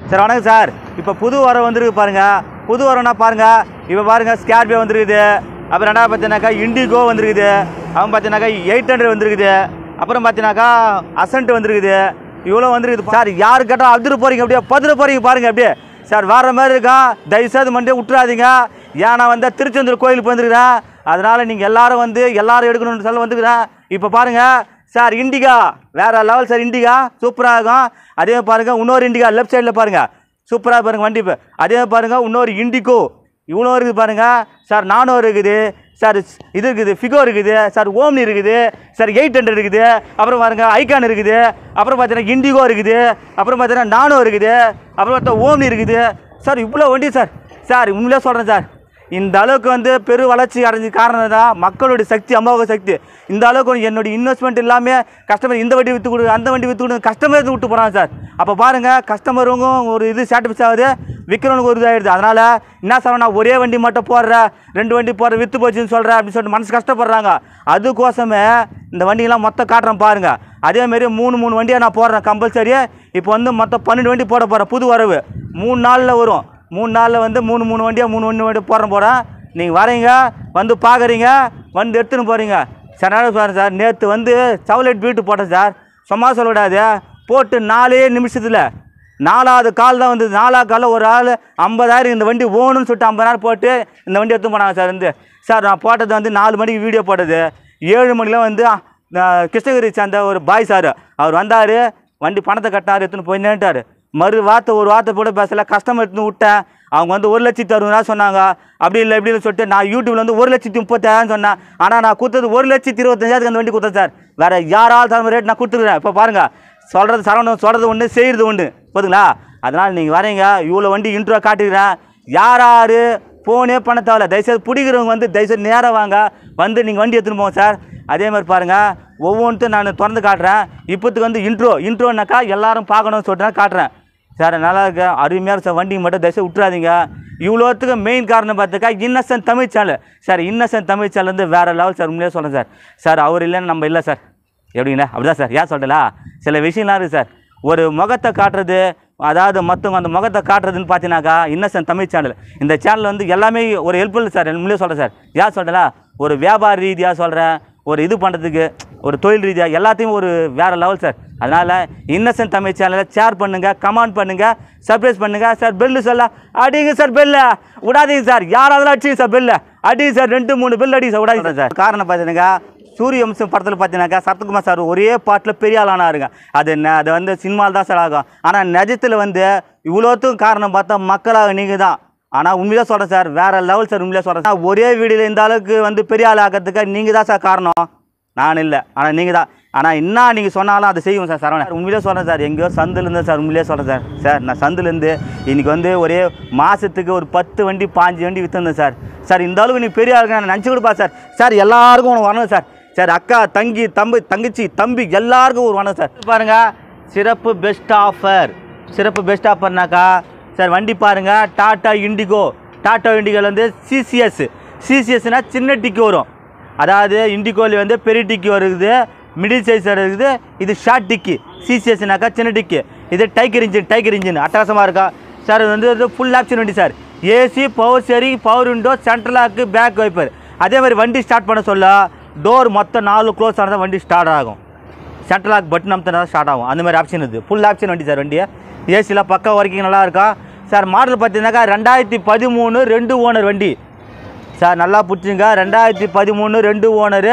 Sir வணக்கம் sir இப்போ புது வரம் வந்துருக்கு பாருங்க புது வரம்னா பாருங்க இப்போ பாருங்க ஸ்கார்பியோ வந்துருக்குது அப்புறம் ரெண்டாவது பார்த்தீங்கன்னாக்கா இண்டிகோ வந்துருக்குது அவன் பார்த்தீங்கன்னாக்கா எயிட் ஹண்ட்ரட் வந்துருக்குது அப்புறம் பார்த்தீங்கன்னாக்கா அசன்ட் வந்துருக்குது இவ்வளோ வந்துருக்குது சார் யாரு கேட்டால் அதிர போறீங்க அப்படியே பதிர போறீங்க பாருங்க அப்படியே சார் வேற மாதிரி இருக்கா தயவுசெய்து மண்டே விட்டுறாதீங்க ஏன்னா வந்து திருச்செந்தூர் கோயிலுக்கு வந்துருக்கிறேன் அதனால நீங்கள் எல்லாரும் வந்து எல்லாரும் எடுக்கணும்னு சொல்ல வந்துக்கிறேன் இப்போ பாருங்க சார் இண்டிகா வேற லெவல் சார் இண்டிகா சூப்பராக இருக்கும் அதே பாருங்க இன்னொரு இண்டிகா லெஃப்ட் சைடில் பாருங்க சூப்பராக பாருங்க வண்டி இப்போ அதே பாருங்க இன்னொரு இண்டிகோ இவ்வளோ இருக்குது பாருங்க சார் நானோ இருக்குது சார் இது இருக்குது ஃபிகோ இருக்குது சார் ஓம்னி இருக்குது சார் எயிட் ஹண்ட்ரட் இருக்குது அப்புறம் பாருங்க ஐகான் இருக்குது அப்புறம் பார்த்தீங்கன்னா இண்டிகோ இருக்குது அப்புறம் பார்த்தீங்கன்னா நானோ இருக்குது அப்புறம் பார்த்தா ஓம்னி இருக்குது சார் இவ்வளோ வண்டி சார் சார் உண்மையிலே சொல்கிறேன் சார் இந்த அளவுக்கு வந்து பெரு வளர்ச்சி அடைஞ்ச காரணம் தான் மக்களுடைய சக்தி அம்மாவோட சக்தி இந்த அளவுக்கு என்னுடைய இன்வெஸ்ட்மெண்ட் இல்லாமல் கஸ்டமர் இந்த வண்டி விற்று கொடு அந்த வண்டி விற்று கொடு கஸ்டமர் விட்டு போகிறாங்க சார் அப்போ பாருங்கள் கஸ்டமருக்கும் ஒரு இது சாட்டிஸ்ஃபை ஆகுது விற்கிறவனுக்கு ஒரு இதாகிடுது அதனால் என்ன சார் நான் ஒரே வண்டி மட்டும் போடுறேன் ரெண்டு வண்டி போடுற விற்று போச்சுன்னு சொல்கிறேன் அப்படின்னு சொல்லிட்டு மனசு கஷ்டப்படுறாங்க அதுக்கோசமே இந்த வண்டியெல்லாம் மொத்தம் காட்டுறேன் பாருங்கள் அதேமாரி மூணு மூணு வண்டியாக நான் போடுறேன் கம்பல்சரி இப்போ வந்து மொத்தம் பன்னெண்டு வண்டி போட போகிறேன் புது வரவு மூணு நாளில் வரும் மூணு நாளில் வந்து மூணு மூணு வண்டியாக மூணு வண்டி வண்டி போடுறேன் போகிறேன் நீங்கள் வரீங்க வந்து பார்க்குறீங்க வந்து எடுத்துன்னு போகிறீங்க சார் நல்லா பாருங்க சார் நேற்று வந்து சவலைட் பீட்டு போட்டேன் சார் சும்மா சொல்ல விடாது போட்டு நாலே நிமிஷத்தில் நாலாவது கால் தான் வந்தது நாலாவது காலில் ஒரு ஆள் ஐம்பதாயிரம் இந்த வண்டி ஓணும்னு சொல்லிட்டு ஐம்பதாயிரம் போட்டு இந்த வண்டி எடுத்து போனாங்க சார் வந்து சார் நான் போட்டது வந்து நாலு மணிக்கு வீடியோ போட்டது ஏழு மணிலாம் வந்து அஹ், கிருஷ்ணகிரி சேர்ந்த ஒரு பாய் சார் அவர் வந்தார் வண்டி பணத்தை கட்டினார் எடுத்துன்னு போய் நின்ட்டார் மறு வார்த்தை ஒரு வார்த்தை கூட பேசல கஸ்டமர் எடுத்துன்னு விட்டேன் அவங்க வந்து ஒரு லட்சத்தி அறுபதுரூவா சொன்னாங்க அப்படி இல்லை இப்படின்னு சொல்லிட்டு நான் யூடியூப்ல வந்து ஒரு லட்சத்தி முப்பத்தாயிரம் சொன்னேன் ஆனால் நான் கொடுத்தது ஒரு லட்சத்தி இருபத்தஞ்சாயிரத்துக்கு அந்த வண்டி கொடுத்தேன் சார் வேற யாரால் தரම ரேட் நான் கொடுத்துருக்கேன் இப்போ பாருங்க சொல்கிறது சரவணன் சொல்கிறது ஒன்று செய்கிறது ஒன்று போதுங்களா அதனால் நீங்கள் வரீங்க இவ்வளோ வண்டி இன்ட்ரோ காட்டிக்கிறேன் யார் யார் ஃபோனே பண்ண தேவையில்ல தயவுசெய்து பிடிக்கிறவங்க வந்து தயவுசெய்து நேராக வாங்க வந்து நீங்கள் வண்டி எடுத்துன்னு போங்க சார் அதே மாதிரி பாருங்கள் ஒவ்வொன்றும் நான் திறந்து காட்டுறேன் இப்போத்துக்கு வந்து இன்ட்ரோ இன்ட்ரோனாக்கா எல்லாரும் பார்க்கணும்னு சொல்லிட்டு நான் காட்டுறேன் சார் நல்லா இருக்கு அருமையாக இருக்கு சார் வண்டி மட்டும் தயவுசெய்து விட்டுறாதீங்க இவ்வளோத்துக்கு மெயின் காரணம் பார்த்துக்கா innocent Tamil channel sir innocent Tamil channel வந்து வேறு லெவல் சார் உண்மையிலே சொல்கிறேன் சார் சார் அவர் இல்லைன்னு நம்ம இல்லை சார் எப்படிங்கண்ணா அப்படிதான் சார் ஏன் சொல்லலா சில விஷயம்லாம் இருக்குது சார் ஒரு முகத்தை காட்டுறது அதாவது மற்றவங்க அந்த முகத்தை காட்டுறதுன்னு பார்த்தீங்கன்னாக்கா இன்னசென்ட் தமிழ் சேனல் இந்த சேனல் வந்து எல்லாமே ஒரு ஹெல்ப்ஃபுல் சார் உண்மையிலே சொல்கிறேன் சார் ஏன் சொல்லலா ஒரு வியாபார ரீதியாக சொல்கிறேன் ஒரு இது பண்ணுறதுக்கு ஒரு தொழில் ரீதியாக எல்லாத்தையும் ஒரு வேறு லெவல் சார் அதனால் இன்னசென்ட் தமிழ் சேனலை ஷேர் பண்ணுங்கள் கமெண்ட் பண்ணுங்கள் சர்ப்ரைஸ் பண்ணுங்கள் சார் பெல்லு சொல்ல அடிங்க சார் பெல்ல விடாதீங்க சார் யாராவது அடிச்சிங்க சார் பெல்ல அடிங்க சார் ரெண்டு மூணு பெல் அடிங்க சார் விடாதீங்க சார் காரணம் பார்த்தீங்கன்னா சூரிய வம்சம் படத்தில் பார்த்தீங்கன்னாக்கா சரத்குமார் சார் ஒரே பாட்டில் பெரிய ஆளானாருங்க அது ந- அது வந்து சினிமாவில் தான் சார் ஆகும் ஆனால் நிஜத்தில் வந்து இவ்வளோத்துக்கும் காரணம் பார்த்தா மக்களாக நீங்கள் தான் ஆனால் உண்மையாக சொல்கிறேன் சார் வேறு லெவல் சார் உண்மையாக சொல்கிறேன் ஒரே வீடியோவில் இந்த அளவுக்கு வந்து பெரிய ஆள் ஆக்கிறதுக்கு நீங்கள் தான் சார் காரணம் நான் இல்லை ஆனால் நீங்கள் தான் ஆனால் என்ன நீங்கள் சொன்னாலும் அதை செய்வோம் சார் சரவணன் உண்மையிலே சொல்கிறேன் சார் எங்கேயோ சந்துலேருந்து சார் உண்மையிலே சொல்கிறேன் சார் சார் நான் சந்துலேருந்து இன்னைக்கு வந்து ஒரே மாதத்துக்கு ஒரு பத்து வண்டி பாஞ்சு வண்டி விற்றுந்தேன் சார் சார் இந்த அளவுக்கு நீ பெரிய ஆளுங்க நான் நினச்சி கொடுப்பா சார் சார் எல்லாருக்கும் உனக்கு வரணும் சார் சார் அக்கா தங்கி தம்பி தங்கச்சி தம்பி எல்லாருக்கும் ஒரு வரணும் சார் பாருங்க சிறப்பு பெஸ்ட் ஆஃபர் சிறப்பு பெஸ்ட் ஆஃபர்னாக்கா சார் வண்டி பாருங்க டாடா இண்டிகோ டாடா இண்டிகோவில் வந்து சிசிஎஸ் சிசிஎஸ்னா சின்ன டிக்கி வரும் அதாவது இண்டிகோவில் வந்து பெரிய டிக்கி வருது மிடில் சைஸ் இருக்குது இது ஷார்ட் டிக்கி சிசிஎஸ்னாக்கா சின்ன டிக்கி இது டைகர் இன்ஜின் டைகர் இன்ஜின் அட்டகாசமாக இருக்கா சார் இது வந்து இது ஃபுல் ஆப்ஷன் வண்டி sir AC power steering power window central lock back wiper அதே மாதிரி வண்டி ஸ்டார்ட் பண்ண சொல்ல டோர் மொத்தம் நாலு க்ளோஸ் ஆனால் வண்டி ஸ்டார்ட் ஆகும் சென்ட்ரல் லாக் பட்டன் அமுத்தினா ஸ்டார்ட் ஆகும் அந்த மாதிரி ஆப்ஷன் இது ஃபுல் ஆப்ஷன் வண்டி சார் வண்டியை ஏசியில் பக்கா ஒர்க்கிங் நல்லா இருக்கா சார் மாடல் பார்த்தீங்கன்னாக்கா ரெண்டாயிரத்தி பதிமூணு ரெண்டு ஓனர் வண்டி சார் நல்லா பிடிச்சிங்க ரெண்டாயிரத்தி பதிமூணு ரெண்டு ஓனரு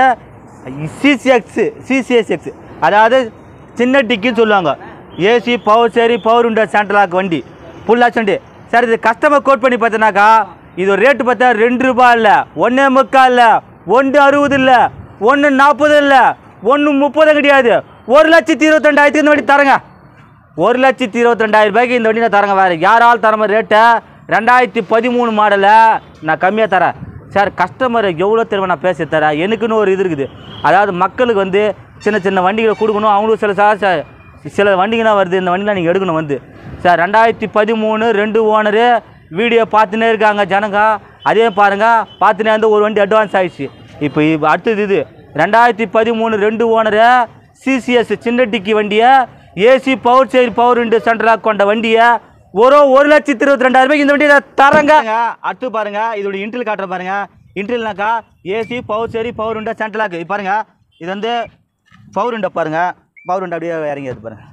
சிசிஎக்ஸ் சிசிஎஸ்எக்ஸ் அதாவது சின்ன டிக்கின்னு சொல்லுவாங்க ஏசி பவர் சேரி பவர் விண்டோ சென்ட்ரல் லாக் வண்டி ஃபுல் ஆப்ஷன் வண்டி சார் இது கஸ்டமர் கோட் பண்ணி பார்த்தீங்கன்னாக்கா இது ரேட்டு பார்த்தா ரெண்டு ரூபாய் இல்லை ஒன்றே முக்கால் இல்லை ஒன்று அறுபது இல்லை ஒன்று நாற்பது இல்லை ஒன்று முப்பது கிடையாது ஒரு லட்சத்தி இருபத்தெண்டாயிரத்துக்கு இந்த வண்டி தரேங்க ஒரு லட்சத்தி இருபத்தி ரெண்டாயிரம் ரூபாய்க்கு இந்த வண்டி நான் தரேங்க வேறு யாரால் தரமா ரேட்டை ரெண்டாயிரத்தி பதிமூணு மாடலை நான் கம்மியாக தரேன் சார் கஸ்டமர் எவ்வளோ தெரியுமா நான் பேசி தரேன் எனக்குன்னு ஒரு இது இருக்குது அதாவது மக்களுக்கு வந்து சின்ன சின்ன வண்டிகளை கொடுக்கணும் அவங்களுக்கு சில சார் சார் சில வண்டிங்கலாம் வருது இந்த வண்டிலாம் நீங்கள் எடுக்கணும் வந்து சார் ரெண்டாயிரத்தி பதிமூணு ரெண்டு ஓனரு வீடியோ பார்த்துனே இருக்காங்க ஜனங்க அதே பாருங்க பார்த்துனே வந்து ஒரு வண்டி அட்வான்ஸ் ஆயிடுச்சு இப்போ இப்போ அடுத்தது இது ரெண்டாயிரத்தி பதிமூணு ரெண்டு ஓனரு சிசிஎஸ் சின்ன டிக்கி வண்டியை ஏசி பவர் சேர் பவர் விண்டு சென்ட்ரலாக கொண்ட வண்டியை ஒரு ஒரு லட்சத்தி இருபத்தி ரெண்டாயிரம் ரூபாய்க்கு இந்த வண்டியை தரங்க அடுத்து பாருங்க இதோட இன்டில் காட்டுற பாருங்க இன்டில்னாக்கா ஏசி பவர் சரி பவர் உண்டா சென்ட்ரலாக்கு இது பாருங்க இது வந்து பவர் உண்டா பாருங்க பவர் உண்டா அப்படியே இறங்கி அது பாருங்க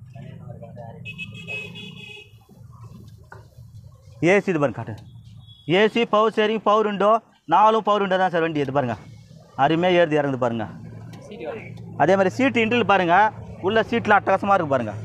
ஏசி இது பாருங்க காட்டு AC power steering power window நாலும் பவர் விண்டோ தான் சார் வண்டி இது பாருங்க அருமையாக ஏறுது இறங்குது பாருங்க அதே மாதிரி சீட்டு இன்டில் பாருங்க உள்ள சீட்டில் அட்டகாசமாக இருக்கு பாருங்க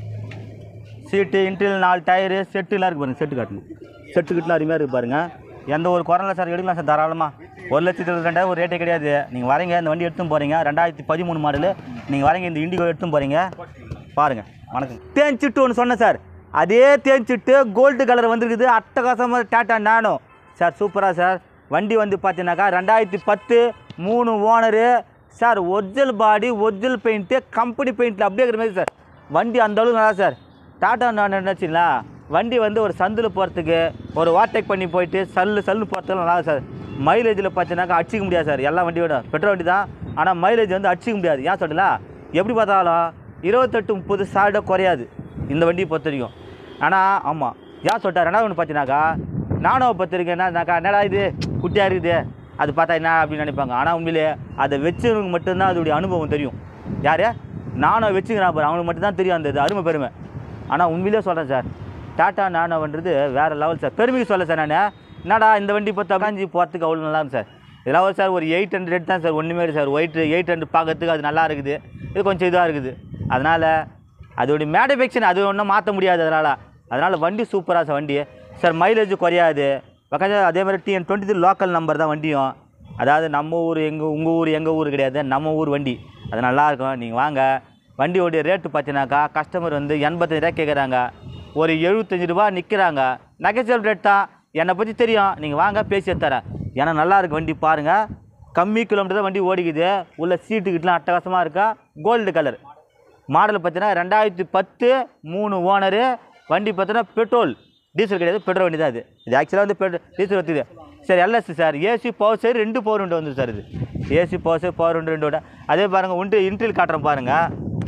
சீட்டு இன்டில் நாலு டயரு செட்டுலாம் இருக்கு பாருங்க செட்டு காட்டணும் செட்டு கிட்டலாம் அருமையாக இருக்கு பாருங்க எந்த ஒரு குறையில சார் எடுக்கலாம் சார் தாராளமாக ஒரு லட்சத்தி இருபத்தி ரெண்டாயிரம் ஒரு ரேட்டே கிடையாது நீங்கள் வரீங்க இந்த வண்டி எடுத்துன்னு போகிறீங்க ரெண்டாயிரத்தி பதிமூணு மாடலு நீங்கள் வரீங்க இந்த இண்டிகோ எடுத்துன்னு போகிறீங்க பாருங்கள் வணக்கம் தேஞ்சிட்டு ஒன்று சொன்னேன் சார் அதே தேஞ்சிட்டு கோல்டு கலர் வந்திருக்குது அட்டகாசமாக டாட்டா நானோ சார் சூப்பராக சார் வண்டி வந்து பார்த்தீங்கன்னாக்கா ரெண்டாயிரத்தி பத்து மூணு owner sir original body original paint company பெயிண்ட்டில் அப்படியே இருக்கிற மாதிரி சார் வண்டி அந்த அளவுக்கு நல்லா சார் டாட்டா நான் நினச்சிங்களா வண்டி வந்து ஒரு சந்தில் போகிறதுக்கு ஒரு ஓவர்டேக் பண்ணி போயிட்டு சல்லு சல்லு போகிறதுக்கு நல்லா சார் மைலேஜில் பார்த்தீங்கன்னாக்கா அடிச்சிக்க முடியாது சார் எல்லா வண்டியோட பெட்ரோல் வண்டி தான் ஆனால் மைலேஜ் வந்து அடிச்சிக்க முடியாது ஏன் சொல்லலா எப்படி பார்த்தாலும் இருபத்தெட்டு முப்பது சால்டாக குறையாது இந்த வண்டியை பொறுத்த வரைக்கும் ஆனால் ஆமாம் ஏன் சொல்லிட்டா ரெண்டாவது ஒன்று பார்த்தீங்கன்னாக்கா நானும் பொறுத்த வரைக்கும் என்னன்னாக்கா என்னடா இது குட்டியாக இருக்குது அது பார்த்தா என்ன அப்படின்னு நினைப்பாங்க ஆனால் உண்மையிலே அதை வச்சவங்க மட்டும்தான் அதோடைய அனுபவம் தெரியும் யார் நானும் வச்சுக்கிறேன் பாரு அவனுக்கு மட்டும்தான் தெரியும் அந்த இது அருமை பெருமை ஆனால் உண்மையிலே சொல்கிறேன் சார் டாட்டா நானோன்றது வேறு லெவல் சார் பெருமைக்கு சொல்ல சார் நான் என்னடா இந்த வண்டி பார்த்து உட்காந்து போகிறதுக்கு அவ்வளோ நல்லா இருக்கும் சார் இதெல்லாம் ஒரு சார் ஒரு எயிட் ஹண்ட்ரட் தான் சார் ஒன்றுமே இல்லை சார் ஒயிட் எயிட் ஹண்ட்ரட் பார்க்கறதுக்கு அது நல்லா இருக்குது இது கொஞ்சம் இதாக இருக்குது அதனால் அதோடைய மேனுஃபேக்சர் அது ஒன்றும் மாற்ற முடியாது அதனால் அதனால் வண்டி சூப்பராக சார் வண்டி சார் மைலேஜ் குறையாது உட்காந்து அதே மாதிரி TN twenty three local number தான் வண்டியும் அதாவது நம்ம ஊர் எங்கள் உங்கள் ஊர் எங்கள் ஊர் கிடையாது நம்ம ஊர் வண்டி அது நல்லாயிருக்கும் நீங்கள் வாங்க வண்டியோடைய ரேட்டு பார்த்தீங்கன்னாக்கா கஸ்டமர் வந்து எண்பத்தஞ்சு ரூபா கேட்குறாங்க ஒரு எழுபத்தஞ்சு ரூபா நிற்கிறாங்க நகைச்சல் ரேட் தான் என்னை பற்றி தெரியும் நீங்கள் வாங்க பேசி தரேன் ஏன்னா நல்லா இருக்கு வண்டி பாருங்கள் கம்மி கிலோமீட்டர் தான் வண்டி ஓடிக்குது உள்ள சீட்டுக்கிட்டலாம் அட்டகாசமாக இருக்கா கோல்டு கலர் மாடல் பார்த்தீங்கன்னா ரெண்டாயிரத்தி பத்து மூணு ஓனரு வண்டி பார்த்தீங்கன்னா பெட்ரோல் டீசல் கிடையாது பெட்ரோல் வண்டி தான் இது இது ஆக்சுவலாக வந்து பெட்ரோல் டீசல் வருது சரி எல்எஸ் சார் ஏசி பவர் சரி ரெண்டு பவர் உண்டு வந்து சார் இது ஏசி பவர் சரி பவர் உண்டு ரெண்டு அதே பாருங்கள் உண்டு இன்ட்ரில் காட்டுறேன் பாருங்கள்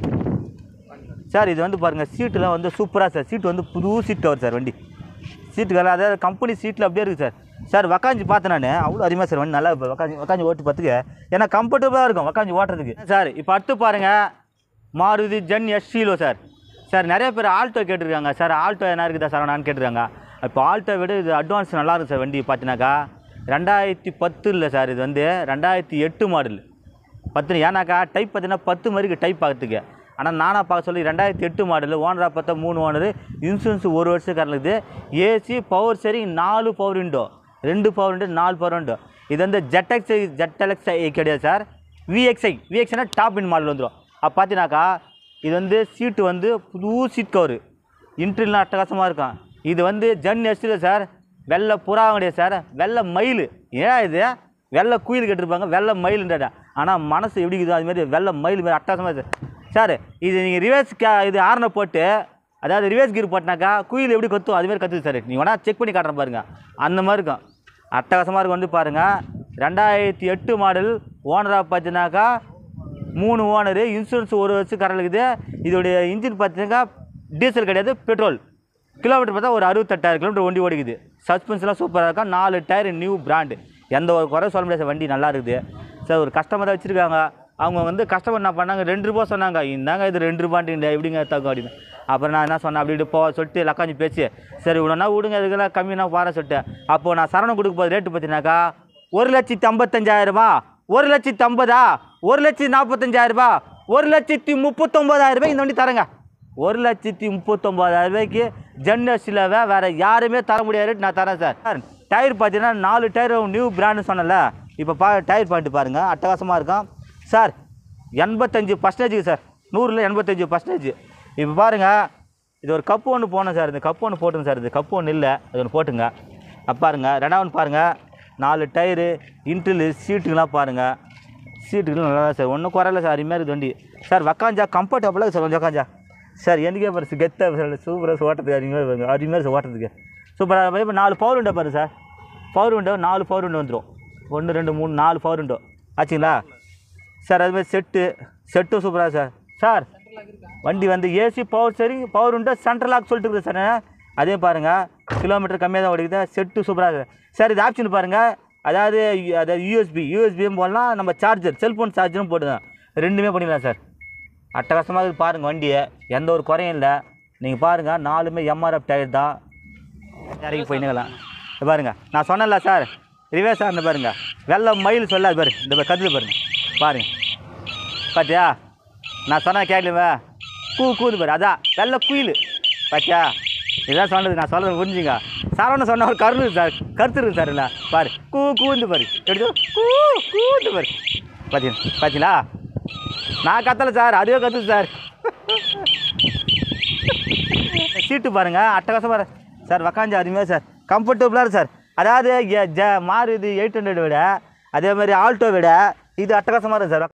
சார் இது வந்து பாருங்கள் சீட்டுலாம் வந்து சூப்பராக சார் சீட்டு வந்து புது சீட் வரும் சார் வண்டி சீட்டுக்கெல்லாம் அதாவது கம்பெனி சீட்டில் அப்படியே இருக்குது சார் சார் உக்காஞ்சி பார்த்தேன் நான் அவ்வளோ அருமையாக சார் வண்டி நல்லா உக்காஞ்சி உக்காஞ்சி ஓட்டி பார்த்துக்கு ஏன்னா கம்ஃபர்டபுளாக இருக்கும் உக்காஞ்சி ஓட்டுறதுக்கு சார் இப்போ அடுத்து பாருங்கள் மாருதி ஜென் எஸ்சிலோ சார் சார் நிறைய பேர் ஆல்டோ கேட்டிருக்காங்க சார் ஆல்டோ என்ன இருக்குதா சார் நான் கேட்டிருக்காங்க இப்போ ஆல்டோ விட இது அட்வான்ஸ் நல்லா இருக்கும் சார் வண்டி பார்த்தீங்கன்னாக்கா ரெண்டாயிரத்தி பத்து இல்லை சார் இது வந்து ரெண்டாயிரத்தி எட்டு மாடல் பத்து ஏன்னாக்கா டைப் பார்த்தீங்கன்னா பத்து மாதிரி டைப் பார்க்கறதுக்கு ஆனால் நானாக பார்க்க சொல்லி ரெண்டாயிரத்தி எட்டு மாடல் ஓனராக பார்த்தா மூணு ஓனரு இன்சூரன்ஸ் ஒரு வருஷம் கரலுது ஏசி பவர் சரி நாலு பவர் விண்டோ ரெண்டு பவர் விண்டோ நாலு பவர் விண்டோ இது வந்து ஜெட்எக்ஸ் ஜெட்எலக்ஸ் கிடையாது சார் விஎக்ஸ்ஐ விஎக்ஸ்னா டாப் இன் மாடல் வந்துடும் அப்போ பார்த்தீங்கன்னாக்கா இது வந்து சீட்டு வந்து புது சீட் கவர் இன்ட்ரிலாம் அட்டகாசமாக இருக்கும் இது வந்து ஜன் எஸ்டில் சார் வெள்ளை புறா கிடையாது சார் வெள்ளை மயில் ஏன் இது வெள்ளை குயில் கேட்டிருப்பாங்க வெள்ளை மயிலுன்றடா ஆனால் மனசு எப்படி இருக்குதோ அது மாதிரி வெள்ளை மயில் மாதிரி அட்டகாசமாக இருக்குது சார் இது நீங்கள் ரிவர்ஸ் கே இது ஆர்னை போட்டு அதாவது ரிவர்ஸ் கீர் போட்டினாக்கா குயில் எப்படி கத்தும் அது மாதிரி கத்துது சார் நீங்கள் வேணால் செக் பண்ணி காட்டுறேன் பாருங்க அந்த மாதிரி இருக்கும் அட்டகாசமாக இருக்கும் வந்து பாருங்கள் ரெண்டாயிரத்தி எட்டு மாடல் ஓனராக பார்த்தீங்கன்னாக்கா மூணு ஓனரு இன்சூரன்ஸ் ஒரு வருஷம் கரண்ட் இருக்குது இதோடைய இன்ஜின் பார்த்தீங்கன்னா டீசல் கிடையாது பெட்ரோல் கிலோமீட்டர் பார்த்தா ஒரு அறுபத்தெட்டாயிரம் கிலோமீட்டர் வண்டி ஓடிக்குது சஸ்பென்ஸ்லாம் சூப்பராக இருக்கும் நாலு டயர் நியூ பிராண்டு எந்த ஒரு குறை சொல்ல முடியாது சார் வண்டி நல்லா இருக்குது சார் ஒரு கஸ்டமர் தான் வச்சுருக்காங்க அவங்க வந்து கஸ்டமர் என்ன பண்ணாங்க ரெண்டு ரூபா சொன்னாங்க இந்தாங்க இது ரெண்டு ரூபான்ட்டு எப்படிங்க தகும் அப்படின்னு அப்புறம் நான் என்ன சொன்னேன் அப்படி இப்படி போக சொல்லிட்டு லக்காஞ்சி பேசி சரி இவ்வளோனா விடுங்க இதுக்கெல்லாம் கம்மினா பார சொல்லிட்டு அப்போது நான் சரணம் கொடுக்க போது ரேட்டு பார்த்தீங்கன்னாக்கா ஒரு லட்சத்தி ஐம்பத்தஞ்சாயிரமா ஒரு லட்சத்தி ஐம்பதா ஒரு லட்சத்தி நாற்பத்தஞ்சாயிரம் ரூபாய் ஒரு லட்சத்தி முப்பத்தொம்போதாயிரம் ரூபாய் இந்த வண்டி தரேங்க ஒரு லட்சத்தி முப்பத்தொம்போதாயிரம் ரூபாய்க்கு ஜென்எஸ்சிலவே வேறு யாருமே தர முடியாது நான் தரேன் சார் சார் டயர் பார்த்தீங்கன்னா நாலு டயர் நியூ பிராண்டு சொன்னல இப்போ பா டயர் பாயிண்ட் பாருங்கள் அட்டகாசமாக இருக்கும் சார் எண்பத்தஞ்சு பர்சன்டேஜுக்கு சார் நூறில் எண்பத்தஞ்சு பர்சன்டேஜ் இப்போ பாருங்கள் இது ஒரு கப்பு ஒன்று போனோம் சார் இந்த கப்பு ஒன்று போட்டுங்க சார் இது கப்பு ஒன்று இல்லை அது ஒன்று போட்டுங்க அப்போ பாருங்கள் ரெண்டாவது பாருங்கள் நாலு டயரு இன்ட்ரில் சீட்டுங்கெலாம் பாருங்கள் சீட்டுகள் நல்லா தான் சார் ஒன்றும் குறையில சார் அருமையாக இருக்குது வண்டி சார் உக்காஞ்சா கம்ஃபர்டபுளாக சார் கொஞ்சம் உக்காஞ்சா சார் எனக்கே பாரு கெத்தாக சார் சூப்பராக ஓட்டுறதுக்கு அருமையாக இருக்கு. அருமையாக சார் ஓட்டுறதுக்கு சூப்பராக இப்போ நாலு பவர் விண்டோ பாரு சார் பவர் விண்டோ நாலு பவர் விண்டோ வந்துடும் ஒன்று ரெண்டு மூணு நாலு பவர் விண்டோ ஆச்சுங்களா சார் அதுமாதிரி செட்டு செட்டும் சூப்பராக சார் சார் வண்டி வந்து ஏசி பவர் சரி பவர் விண்டோ சென்ட்ரல் லாக் சொல்லிட்டு இருக்குது சார் அதே பாருங்கள் கிலோமீட்டர் கம்மியாக தான் ஓடிக்குது செட்டு சூப்பராக இருக்குது சார் இது ஆப்ஷன் பாருங்கள் அதாவது அதாவது யூஎஸ்பி யூஎஸ்பியும் போடலாம் நம்ம சார்ஜர் செல்ஃபோன் சார்ஜரும் போட்டுதான் ரெண்டுமே பண்ணிடலாம் சார் அட்டகாசமாக இருக்குது பாருங்கள் வண்டியை எந்த ஒரு குறையும் இல்லை நீங்கள் பாருங்கள் நாலுமே எம்ஆர்எஃப் டயர் தான் இறங்கி போயினுங்களாம் இது பாருங்க நான் சொன்னேன்ல சார் ரிவேர்ஸ் ஆன பாருங்க வெள்ளை மயில் சொல்லாது பாரு இந்த பாரு, கத்துது பாருங்க பாருங்க பாத்தியா நான் சொன்னா கேட்கலுமே கூ கூது பாரு அதான் வெள்ளை குயில் பாத்தியா இதான் சொன்னது நான் சொல்றது புரிஞ்சுங்க சரவண சொன்ன ஒரு கருணு சார் கருத்து இருக்கு சார் இல்லை பாரு கூ கூந்து பாரு எப்படி சொல்லு? கூ கூந்து பாரு பாத்தீங்களா பாத்தீங்களா நான் கத்தலை சார் அதுவே கத்துது சார் சீட்டு பாருங்க அட்டகாசமாக இருக்கு. சார் உக்காந்து அருமையாக சார் கம்ஃபர்டபுளாக இருக்கு சார் அதாவது எ- ஜ மாறு இது எயிட் ஹண்ட்ரட் விட அதே மாதிரி ஆல்டோ விட இது அட்டகாசமாக இருக்குது சார்